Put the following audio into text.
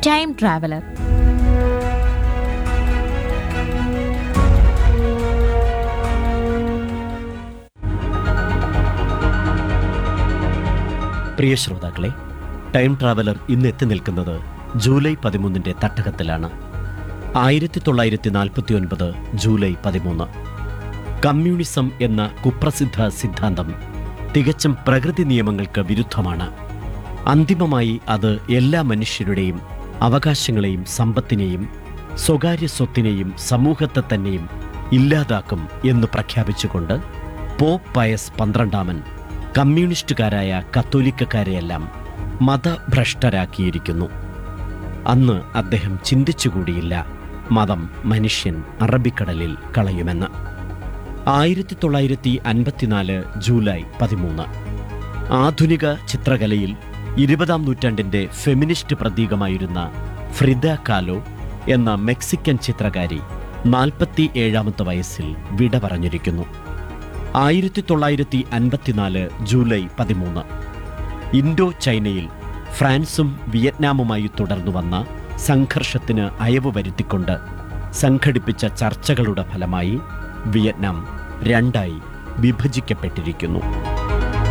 time traveller പ്രിയ ശ്രോതാക്കളെ time traveller ഇന്ന് എത്തി നിൽക്കുന്നത് ജൂലൈ പതിമൂന്നിന്റെ തട്ടകത്തിലാണ് ആയിരത്തി തൊള്ളായിരത്തി നാൽപ്പത്തി ഒൻപത് ജൂലൈ പതിമൂന്ന് കമ്മ്യൂണിസം എന്ന കുപ്രസിദ്ധ സിദ്ധാന്തം തികച്ചും പ്രകൃതി നിയമങ്ങൾക്ക് വിരുദ്ധമാണ് അന്തിമമായി അത് എല്ലാ മനുഷ്യരുടെയും അവകാശങ്ങളെയും സമ്പത്തിനെയും സ്വകാര്യ സ്വത്തിനെയും സമൂഹത്തെ തന്നെയും ഇല്ലാതാക്കും എന്ന് പ്രഖ്യാപിച്ചുകൊണ്ട് പോപ്പ് പയസ് പന്ത്രണ്ടാമൻ കമ്മ്യൂണിസ്റ്റുകാരായ കത്തോലിക്കക്കാരെയെല്ലാം മതഭ്രഷ്ടരാക്കിയിരിക്കുന്നു അന്ന് അദ്ദേഹം ചിന്തിച്ചുകൂടിയില്ല മതം മനുഷ്യൻ അറബിക്കടലിൽ കളയുമെന്ന് ആയിരത്തി തൊള്ളായിരത്തി അൻപത്തിനാല് ജൂലൈ പതിമൂന്ന് ആധുനിക ചിത്രകലയിൽ ഇരുപതാം നൂറ്റാണ്ടിന്റെ ഫെമിനിസ്റ്റ് പ്രതീകമായിരുന്ന ഫ്രിദ കാലോ എന്ന മെക്സിക്കൻ ചിത്രകാരി നാൽപ്പത്തി ഏഴാമത്തെ വയസ്സിൽ വിട പറഞ്ഞിരിക്കുന്നു ആയിരത്തി തൊള്ളായിരത്തി അൻപത്തിനാല് ജൂലൈ പതിമൂന്ന് ഇൻഡോ ചൈനയിൽ ഫ്രാൻസും വിയറ്റ്നാമുമായി തുടർന്നു വന്ന സംഘർഷത്തിന് അയവ് വരുത്തിക്കൊണ്ട് സംഘടിപ്പിച്ച ചർച്ചകളുടെ ഫലമായി വിയറ്റ്നാം രണ്ടായി വിഭജിക്കപ്പെട്ടിരിക്കുന്നു